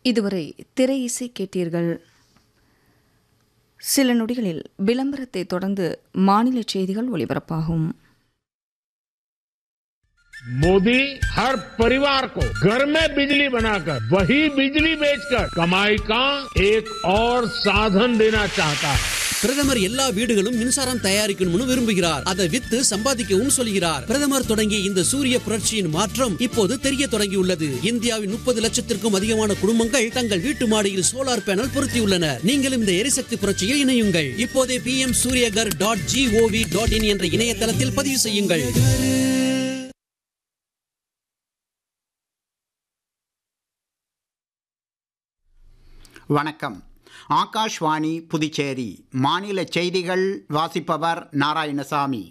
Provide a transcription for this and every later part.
இதுவரை திரை இசை கேட்டீர்கள் சில நொடிகளில் விளம்பரத்தை தொடர்ந்து மாநில செய்திகள் ஒலிபரப்பாகும் मोदी हर परिवार को घर में बिजली बनाकर वही बिजली बेचकर कमाई का एक और साधन देना चाहता है பிரதமர் எல்லா வீடுகளும் மின்சாரம் தயாரிக்கணும்னு விரும்புகிறார் அதை வித்து சம்பாதிக்கவும் சொல்கிறார் பிரதமர் தொடங்கிய இந்த சூரிய புரட்சியின் மாற்றம் இப்போது தெரிய தொடங்கியுள்ளது இந்தியாவின் முப்பது லட்சத்திற்கும் அதிகமான குடும்பங்கள் தங்கள் வீட்டு மாடியில் சோலார் பேனல் பொருத்தியுள்ளனர் நீங்களும் இந்த எரிசக்தி புரட்சியில் இணையுங்கள் இப்போதே P M Suryaghar dot GOV dot in என்ற இணையதளத்தில் பதிவு செய்யுங்கள் வணக்கம் ஆகாஷ்வாணி புதுச்சேரி மாநில செய்திகள் வாசிப்பவர் நாராயணசாமி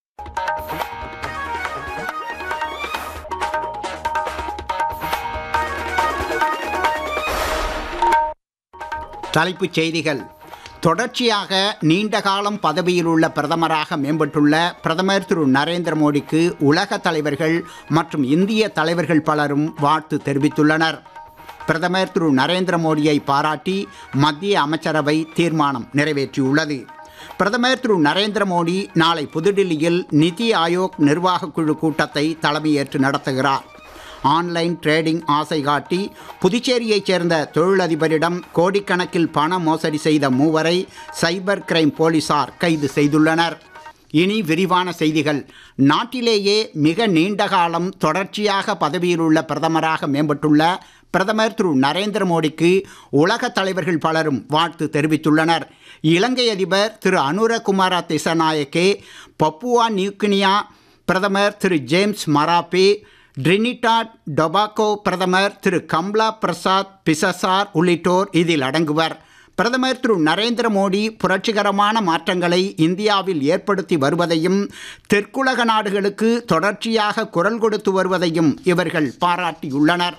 தலைப்புச் செய்திகள் தொடர்ச்சியாக நீண்ட காலம் பதவியில் உள்ள பிரதமராக மேம்பட்டுள்ள பிரதமர் திரு நரேந்திர மோடிக்கு உலக தலைவர்கள் மற்றும் இந்திய தலைவர்கள் பலரும் வாழ்த்து தெரிவித்துள்ளனர் பிரதமர் திரு நரேந்திர மோடியை பாராட்டி மத்திய அமைச்சரவை தீர்மானம் நிறைவேற்றியுள்ளது பிரதமர் திரு நரேந்திர மோடி நாளை புதுடில்லியில் நிதி ஆயோக் நிர்வாகக் குழு கூட்டத்தை தலைமையேற்று நடத்துகிறார் ஆன்லைன் ட்ரேடிங் ஆசை காட்டி புதுச்சேரியைச் சேர்ந்த தொழிலதிபரிடம் கோடிக்கணக்கில் பண மோசடி செய்த மூவரை சைபர் கிரைம் போலீசார் கைது செய்துள்ளனர் இனி விரிவான செய்திகள் நாட்டிலேயே மிக நீண்ட காலம் தொடர்ச்சியாக பதவியில் உள்ள பிரதமராக மேம்பட்டுள்ள பிரதமர் திரு நரேந்திர மோடிக்கு உலக தலைவர்கள் பலரும் வாழ்த்து தெரிவித்துள்ளனர் இலங்கை அதிபர் திரு அனுரகுமார திசநாயக்கே பப்புவா நியூகினியா பிரதமர் Thiru James Marape Trinidad Tobago பிரதமர் திரு கம்லா பிரசாத் பிசசார் உள்ளிட்டோர் இதில் அடங்குவர் பிரதமர் திரு நரேந்திர மோடி புரட்சிகரமான மாற்றங்களை இந்தியாவில் ஏற்படுத்தி வருவதையும் தெற்குலக நாடுகளுக்கு தொடர்ச்சியாக குரல் கொடுத்து வருவதையும் இவர்கள் பாராட்டியுள்ளனர்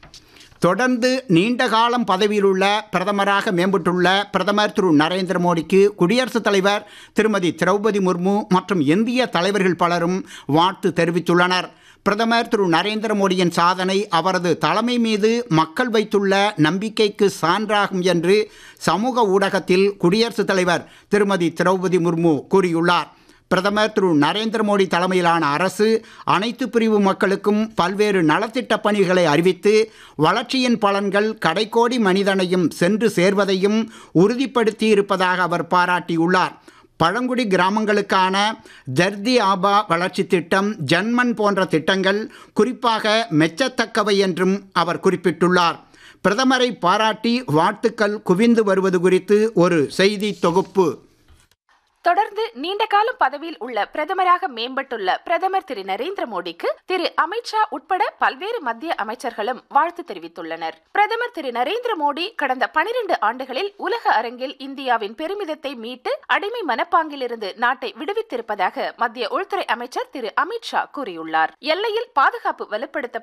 தொடர்ந்து நீண்ட காலம் பதவியில் உள்ள பிரதமராக மேம்பட்டுள்ள பிரதமர் திரு நரேந்திர மோடிக்கு குடியரசுத் தலைவர் திருமதி திரௌபதி முர்மு மற்றும் இந்திய தலைவர்கள் பலரும் வாழ்த்து தெரிவித்துள்ளனர் பிரதமர் திரு நரேந்திர மோடியின் சாதனை அவரது தலைமை மீது மக்கள் வைத்துள்ள நம்பிக்கைக்கு சான்றாகும் என்று சமூக ஊடகத்தில் குடியரசுத் தலைவர் திருமதி திரௌபதி முர்மு கூறியுள்ளார் பிரதமர் திரு நரேந்திர மோடி தலைமையிலான அரசு அனைத்து பிரிவு மக்களுக்கும் பல்வேறு நலத்திட்ட பணிகளை அறிவித்து வளர்ச்சியின் பலன்கள் கடைக்கோடி மனிதனையும் சென்று சேர்வதையும் உறுதிப்படுத்தி இருப்பதாக அவர் பாராட்டியுள்ளார் பழங்குடி கிராமங்களுக்கான தர்தி ஆபா வளர்ச்சி திட்டம் ஜன்மன் போன்ற திட்டங்கள் குறிப்பாக மெச்சத்தக்கவை என்றும் அவர் குறிப்பிட்டுள்ளார் பிரதமரை பாராட்டி வாழ்த்துக்கள் குவிந்து வருவது குறித்து ஒரு செய்தி தொகுப்பு தொடர்ந்து நீண்ட காலம் பதவியில் உள்ள பிரதமராக மேம்பட்டுள்ள பிரதமர் திரு நரேந்திர மோடிக்கு திரு அமித்ஷா உட்பட பல்வேறு மத்திய அமைச்சர்களும் வாழ்த்து தெரிவித்துள்ளனர் பிரதமர் திரு நரேந்திர மோடி கடந்த பனிரெண்டு ஆண்டுகளில் உலக அரங்கில் இந்தியாவின் பெருமிதத்தை மீட்டு அடிமை மனப்பாங்கிலிருந்து நாட்டை விடுவித்திருப்பதாக மத்திய உள்துறை அமைச்சர் திரு அமித்ஷா கூறியுள்ளார் எல்லையில் பாதுகாப்பு வலுப்படுத்த